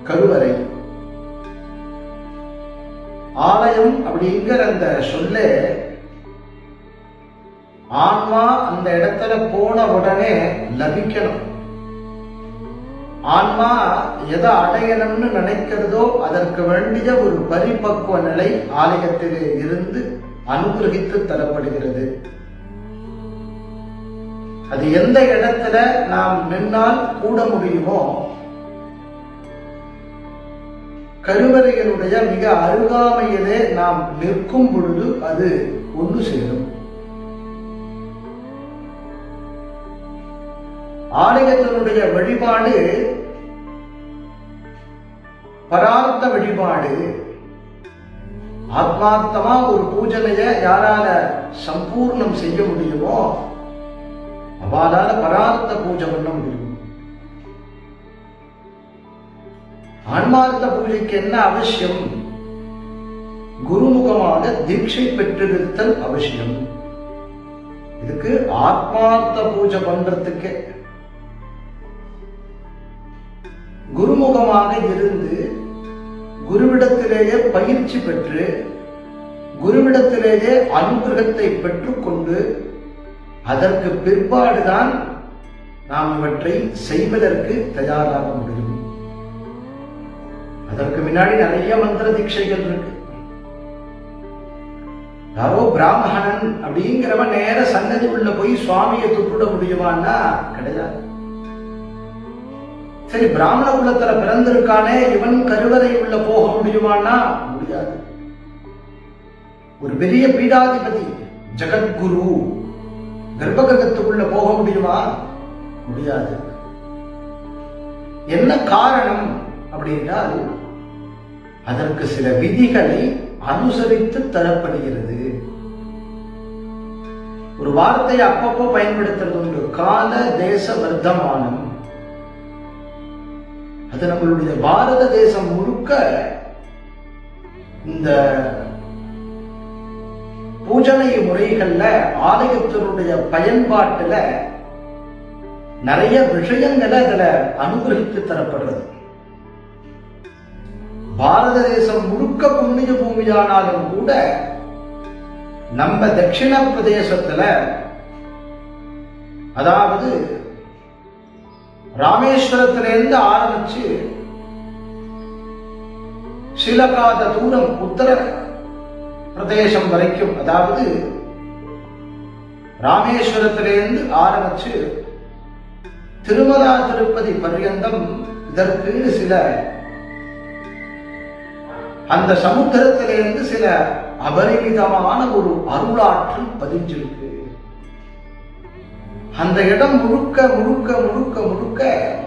கருவறை ஆலயம் அப்படிங்கிற அந்த சொல்லே ஆன்மா அந்த இடத்துல போன உடனே லபிக்கணும் ஆன்மா எதை அடையணும்னு நினைக்கிறதோ அதற்கு வேண்டிய ஒரு பரிபக்குவ நிலை ஆலயத்திலே இருந்து அனுகிரகித்து தரப்படுகிறது அது எந்த இடத்துல நாம் நின்னால் கூட முடியுமோ கருவறையினுடைய மிக அருகாமையிலே நாம் நிற்கும் பொழுது அது ஒன்று சேரும் ஆலயத்தினுடைய வழிபாடு பரார்த்த வழிபாடு ஆத்மார்த்தமா ஒரு பூஜனைய யாரால சம்பூர்ணம் செய்ய முடியுமோ அவளால பரார்த்த பூஜை பண்ண முடியும் ஆன்மார்த்த பூஜைக்கு என்ன அவசியம் குருமுகமாக தீட்சை பெற்றிருத்தல் அவசியம் இதுக்கு ஆத்மார்த்த பூஜை பண்றதுக்கு குருமுகமாக இருந்து குருவிடத்திலேயே பயிற்சி பெற்று குருவிடத்திலேயே அனுகிரகத்தை பெற்றுக்கொண்டு அதற்கு பிற்பாடுதான் நாம் இவற்றை செய்வதற்கு தயாராக முடியும் அதற்கு முன்னாடி நிறைய மந்திர தீட்சைகள் இருக்கு யாரோ பிராமணன் அப்படிங்கிறவன் நேர சன்னதி உள்ள போய் சுவாமியை தொட்டுட முடியுமான்னா கிடையாது சரி பிராமண குலத்துல பிறந்திருக்கானே இவன் கருவறை உள்ள போக முடியுமான்னா முடியாது ஒரு பெரிய பீடாதிபதி ஜெகத்குரு கர்ப்பகிரகத்துக்குள்ள போக முடியுமா முடியாது என்ன காரணம் அப்படின்றால் அதற்கு சில விதிகளை அனுசரித்து தரப்படுகிறது ஒரு வார்த்தையை அப்பப்போ பயன்படுத்துறது உண்டு கால தேச வர்த்தமானம் அது நம்மளுடைய பாரத தேசம் முழுக்க இந்த பூஜனை முறைகள்ல ஆலயத்தினுடைய பயன்பாட்டுல நிறைய விஷயங்களை அதுல அனுகிரகித்து தரப்படுறது பாரத தேசம் முழுக்க புண்ணிய பூமியானாலும் கூட நம்ம தட்சிண பிரதேசத்துல அதாவது ராமேஸ்வரத்திலிருந்து ஆரம்பிச்சு சில காத தூரம் உத்தர பிரதேசம் வரைக்கும் அதாவது ராமேஸ்வரத்திலிருந்து ஆரம்பிச்சு திருமலா திருப்பதி பர்யந்தம் இதற்கு சில அந்த சமுத்திரத்திலிருந்து சில அபரிமிதமான ஒரு அருளாற்று பதிஞ்சிருக்கு அந்த இடம் முழுக்க முழுக்க முழுக்க முழுக்க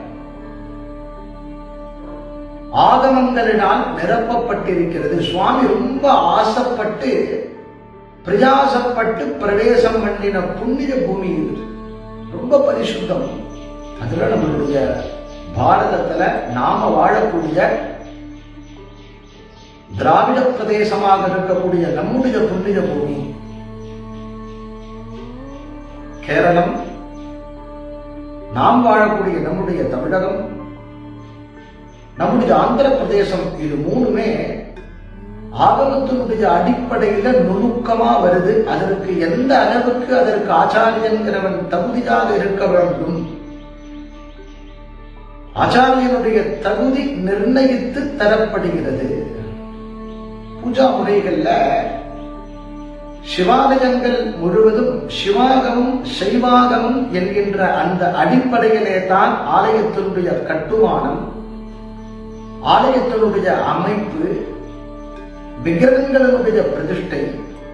ஆகமங்களினால் நிரப்பப்பட்டிருக்கிறது சுவாமி ரொம்ப ஆசைப்பட்டு பிரயாசப்பட்டு பிரவேசம் பண்ணின புண்ணிய பூமி இது ரொம்ப பரிசுத்தம் அதுல நம்மளுடைய பாரதத்துல நாம வாழக்கூடிய திராவிட பிரதேசமாக இருக்கக்கூடிய நம்முடைய புண்ணிய பூமி கேரளம் நாம் வாழக்கூடிய நம்முடைய தமிழகம் நம்முடைய ஆந்திர பிரதேசம் இது மூணுமே ஆகமத்தினுடைய அடிப்படையில நுணுக்கமா வருது அதற்கு எந்த அளவுக்கு அதற்கு ஆச்சாரியன்கிறவன் தகுதியாக இருக்க வேண்டும் ஆச்சாரியனுடைய தகுதி நிர்ணயித்து தரப்படுகிறது பூஜா முறைகள்ல சிவாலயங்கள் முழுவதும் சிவாகமும் சைவாகமும் என்கின்ற அந்த அடிப்படையிலே தான் ஆலயத்தினுடைய கட்டுமானம் ஆலயத்தினுடைய அமைப்பு விக்கிரகங்களினுடைய பிரதிஷ்டை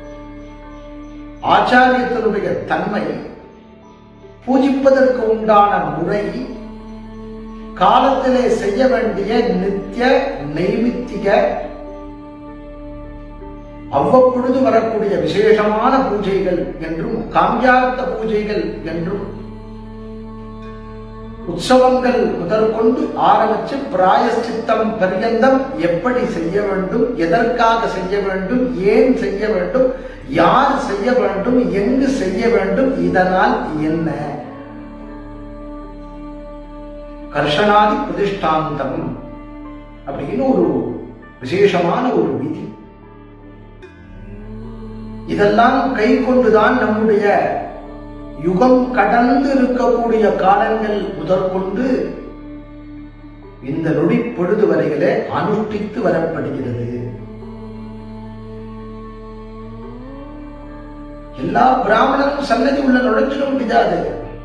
ஆச்சாரியத்தினுடைய தன்மை பூஜிப்பதற்கு உண்டான முறை காலத்திலே செய்ய வேண்டிய நித்திய நைமித்திக அவ்வப்பொழுது வரக்கூடிய விசேஷமான பூஜைகள் என்றும் காமியார்த்த பூஜைகள் என்றும் உற்சவங்கள் முதற்கொண்டு ஆரம்பிச்சு பிராயஷ்சித்தம் பரியந்தம் எப்படி செய்ய வேண்டும் எதற்காக செய்ய வேண்டும் ஏன் செய்ய வேண்டும் யார் செய்ய வேண்டும் எங்கு செய்ய வேண்டும் இதனால் என்ன கர்ஷனாதி பிரதிஷ்டாந்தம் அப்படின்னு ஒரு விசேஷமான ஒரு விதி இதெல்லாம் கை கொண்டுதான் நம்முடைய யுகம் கடந்து இருக்கக்கூடிய காலங்கள் முதற்கொண்டு இந்த நொடி பொழுது வரையிலே அனுஷ்டித்து வரப்படுகிறது எல்லா பிராமணரும் சன்னதி உள்ள நுழைஞ்சிட முடியாது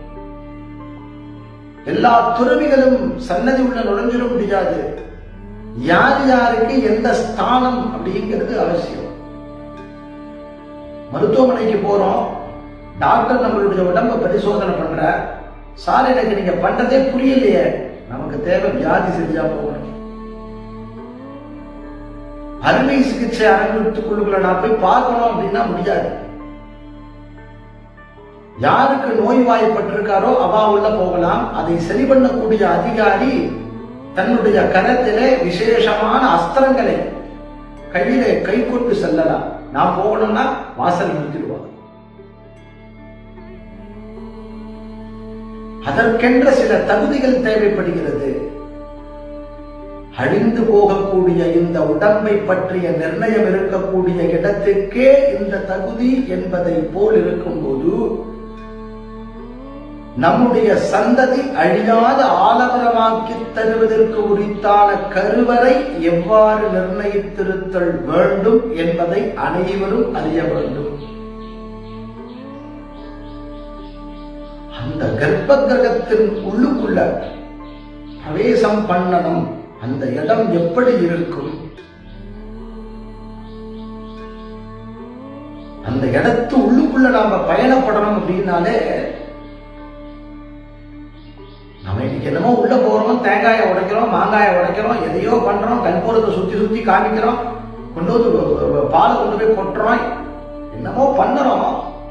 எல்லா துறவிகளும் சன்னதி உள்ள நுழைஞ்சிட முடியாது யார் யாருக்கு எந்த ஸ்தானம் அப்படிங்கிறது அவசியம் மருத்துவமனைக்கு போறோம் டாக்டர் நம்மளுடைய உடம்ப பரிசோதனை பண்ற சார் எனக்கு நீங்க பண்றதே புரியலையே நமக்கு தேவை வியாதி சரியா போகணும் அறுவை சிகிச்சை அரங்கத்துக்குள்ளுக்குள்ள நான் போய் பார்க்கணும் அப்படின்னா முடியாது யாருக்கு நோய்வாய்ப்பட்டிருக்காரோ அவா உள்ள போகலாம் அதை சரி பண்ணக்கூடிய அதிகாரி தன்னுடைய கரத்திலே விசேஷமான அஸ்திரங்களை கையிலே கை கொண்டு செல்லலாம் நான் போகணும்னா வாசல் நிறுத்திடுவாங்க அதற்கென்ற சில தகுதிகள் தேவைப்படுகிறது அழிந்து போகக்கூடிய இந்த உடம்பை பற்றிய நிர்ணயம் இருக்கக்கூடிய இடத்துக்கே இந்த தகுதி என்பதை போல் இருக்கும்போது நம்முடைய சந்ததி அழியாத ஆலமரமாக்கி தருவதற்கு உரித்தான கருவறை எவ்வாறு நிர்ணயித்திருத்தல் வேண்டும் என்பதை அனைவரும் அறிய வேண்டும் அந்த கர்ப்ப கிரகத்தின் உள்ளுக்குள்ள பிரவேசம் பண்ணணும் அந்த இடம் எப்படி இருக்கும் அந்த இடத்து உள்ளுக்குள்ள நாம பயணப்படணும் அப்படின்னாலே நம்ம இன்னைக்கு என்னமோ உள்ள போறோம் தேங்காயை உடைக்கிறோம் மாங்காயை உடைக்கிறோம் எதையோ பண்றோம் கற்பூரத்தை சுத்தி சுத்தி காமிக்கிறோம் கொண்டு வந்து பாலை கொண்டு போய் கொட்டுறோம் என்னமோ பண்ணுறோம்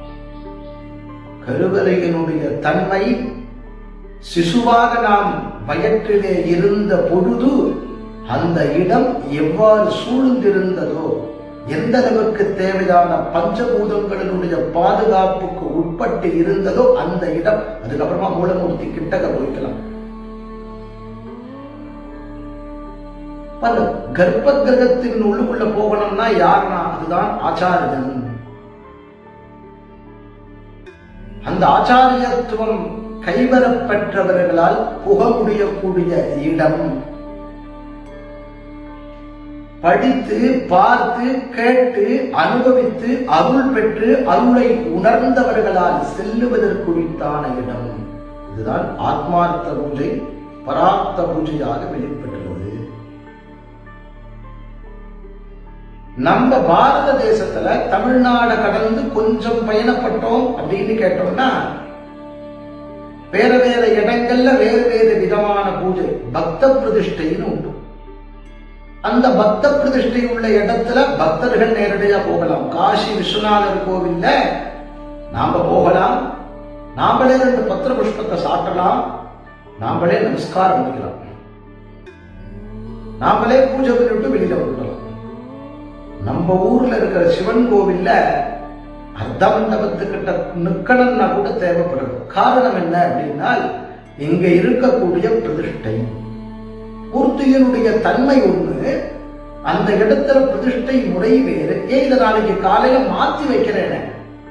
கருவறையினுடைய தன்மை சிசுவாக நாம் வயற்றிலே இருந்த பொழுது அந்த இடம் எவ்வாறு சூழ்ந்திருந்ததோ எந்த அளவுக்கு தேவையான பஞ்சபூதங்களினுடைய பாதுகாப்புக்கு உட்பட்டு இருந்ததோ அந்த இடம் அதுக்கப்புறமா மூலமூர்த்தி கிட்டக்க போய்க்கலாம் அந்த கர்ப்ப கிரகத்தின் உள்ளுக்குள்ள போகணும்னா யாருன்னா அதுதான் ஆச்சாரியன் அந்த ஆச்சாரியத்துவம் கைவரப்பெற்றவர்களால் புக முடியக்கூடிய இடம் படித்து பார்த்து கேட்டு அனுபவித்து அருள் பெற்று அருளை உணர்ந்தவர்களால் செல்லுவதற்குரித்தான இடம் இதுதான் ஆத்மார்த்த பூஜை பரார்த்த பூஜையாக வெளிப்பட்டுள்ளது நம்ம பாரத தேசத்துல தமிழ்நாடு கடந்து கொஞ்சம் பயணப்பட்டோம் அப்படின்னு கேட்டோம்னா வேற வேற இடங்கள்ல வேறு வேறு விதமான பூஜை பக்த பிரதிஷ்டைன்னு உண்டு அந்த பக்த பிரதிஷ்டை உள்ள இடத்துல பக்தர்கள் நேரடியா போகலாம் காசி விஸ்வநாதர் கோவில்ல நாம போகலாம் நாமளே ரெண்டு பத்திர புஷ்பத்தை சாட்டலாம் நாமளே நமஸ்காரம் பண்ணிக்கலாம் நாமளே பூஜை பண்ணிவிட்டு வெளியில வந்துடலாம் நம்ம ஊர்ல இருக்கிற சிவன் கோவில்ல அர்த்த மண்டபத்துக்கிட்ட நிக்கணும்னா கூட தேவைப்படுது காரணம் என்ன அப்படின்னா இங்க இருக்கக்கூடிய பிரதிஷ்டை மூர்த்தியினுடைய தன்மை ஒண்ணு அந்த இடத்துல பிரதிஷ்டை முறை வேறு ஏன் இதை நாளைக்கு காலையில மாத்தி வைக்கிறேன்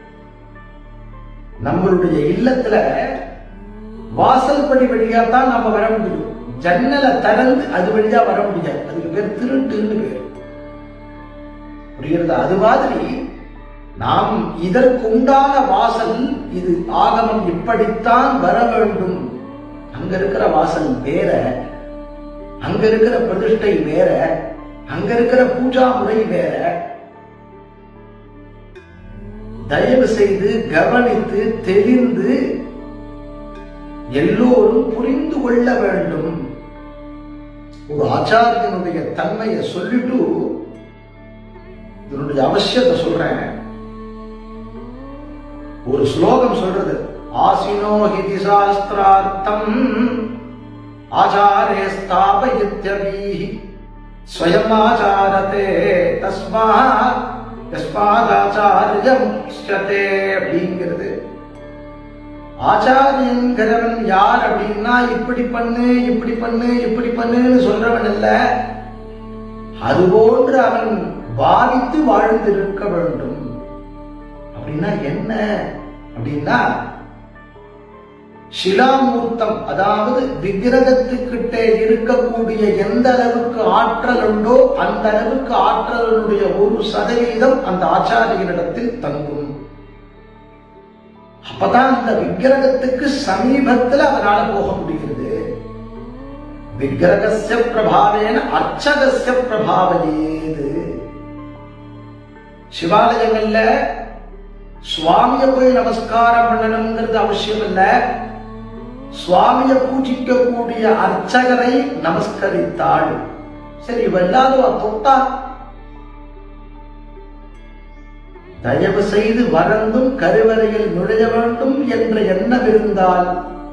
நம்மளுடைய இல்லத்துல வாசல் படி வழியா தான் நம்ம வர முடியும் ஜன்னலை திறந்து அது வழியா வர முடியாது அதுக்கு பேர் திருட்டுன்னு பேர் புரிகிறது அது மாதிரி நாம் இதற்கு உண்டான வாசல் இது ஆகமம் இப்படித்தான் வர வேண்டும் அங்க இருக்கிற வாசல் வேற அங்க இருக்கிற பிரதிஷ்டை வேற அங்க இருக்கிற பூஜா முறை வேற தயவு செய்து கவனித்து தெரிந்து எல்லோரும் புரிந்து கொள்ள வேண்டும் ஒரு ஆச்சாரியனுடைய தன்மையை சொல்லிட்டு இதனுடைய அவசியத்தை சொல்றேன் ஒரு ஸ்லோகம் சொல்றது ஆசினோ ஹிதி சாஸ்திரார்த்தம் ஆச்சாரே ஸ்தாபயித்யவீஹி ஸ்வயம் ஆச்சாரதே தஸ்மாத் தஸ்மாதாச்சாரியம் உச்சதே அப்படிங்கிறது ஆச்சாரியங்கிறவன் யார் அப்படின்னா இப்படி பண்ணு இப்படி பண்ணு இப்படி பண்ணுன்னு சொல்றவன் இல்ல அதுபோன்று அவன் பாவித்து வாழ்ந்திருக்க வேண்டும் அப்படின்னா என்ன அப்படின்னா சிலாமூர்த்தம் அதாவது விக்கிரகத்துக்கிட்டே இருக்கக்கூடிய எந்த அளவுக்கு ஆற்றல் உண்டோ அந்த அளவுக்கு ஆற்றலுடைய ஒரு சதவீதம் அந்த ஆச்சாரியனிடத்தில் தங்கும் அப்பதான் அந்த விக்கிரகத்துக்கு சமீபத்தில் அவனால போக முடிகிறது விக்கிரகசிய பிரபாவேன அர்ச்சகசிய பிரபாவையேது சிவாலயங்கள்ல சுவாமிய போய் நமஸ்காரம் பண்ணணுங்கிறது அவசியம் இல்ல சுவாமிய பூஜிக்கக்கூடிய அர்ச்சகரை நமஸ்கரித்தாள் சரி இவெல்லாரும் தொட்டா தயவு செய்து வரந்தும் கருவறையில் நுழைய வேண்டும் என்ற எண்ணம் இருந்தால்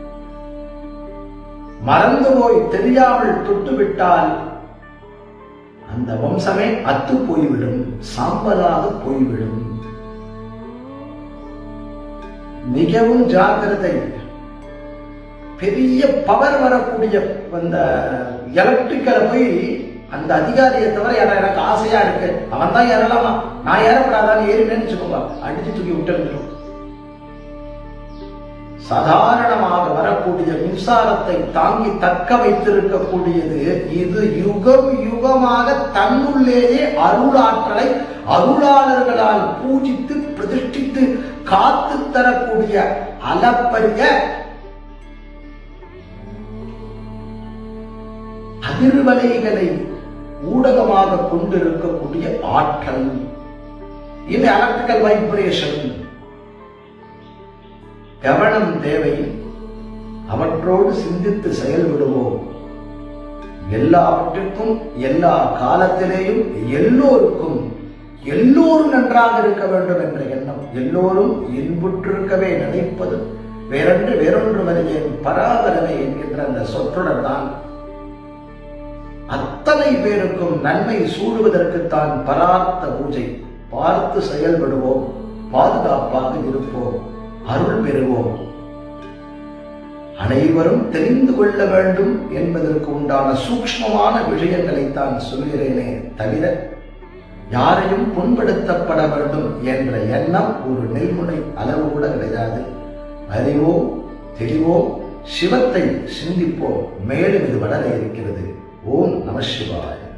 மறந்து போய் தெரியாமல் தொட்டுவிட்டால் அந்த வம்சமே அத்து போய்விடும் சாம்பலாக போய்விடும் மிகவும் ஜாக்கிரதை பெரிய பவர் வரக்கூடிய அந்த எலக்ட்ரிக்கலை போய் அந்த அதிகாரியை தவிர ஏற எனக்கு ஆசையா இருக்கு அவன் தான் ஏறலாமா நான் ஏறப்படாதான்னு ஏறினேன்னு வச்சுக்கோங்க அடிச்சு தூக்கி விட்டு சாதாரணமாக வரக்கூடிய மின்சாரத்தை தாங்கி தக்க வைத்திருக்கக்கூடியது இது யுகம் யுகமாக தன்னுள்ளேயே அருளாற்றலை அருளாளர்களால் பூஜித்து பிரதிஷ்டித்து காத்து தரக்கூடிய அளப்பரிய அதிர்வலைகளை ஊடகமாக கொண்டிருக்கக்கூடிய ஆற்றல் இது எலக்ட்ரிக்கல் வைப்ரேஷன் கவனம் தேவை அவற்றோடு சிந்தித்து செயல்படுவோம் எல்லாவற்றிற்கும் எல்லா காலத்திலேயும் எல்லோருக்கும் எல்லோரும் நன்றாக இருக்க வேண்டும் என்ற எண்ணம் எல்லோரும் இன்புற்றிருக்கவே நினைப்பது வேறொன்று வேறொன்று வருகிறேன் பராபரமே என்கின்ற அந்த சொற்றொடர் தான் அத்தனை பேருக்கும் நன்மை சூடுவதற்குத்தான் பரார்த்த பூஜை பார்த்து செயல்படுவோம் பாதுகாப்பாக இருப்போம் அருள் பெறுவோம் அனைவரும் தெரிந்து கொள்ள வேண்டும் என்பதற்கு உண்டான சூக்ஷ்மமான விஷயங்களைத்தான் சொல்கிறேனே தவிர யாரையும் புண்படுத்தப்பட வேண்டும் என்ற எண்ணம் ஒரு நெல்முனை அளவு கூட கிடையாது அறிவோம் தெளிவோம் சிவத்தை சிந்திப்போம் மேலும் இது வளர இருக்கிறது ஓம் நம சிவாய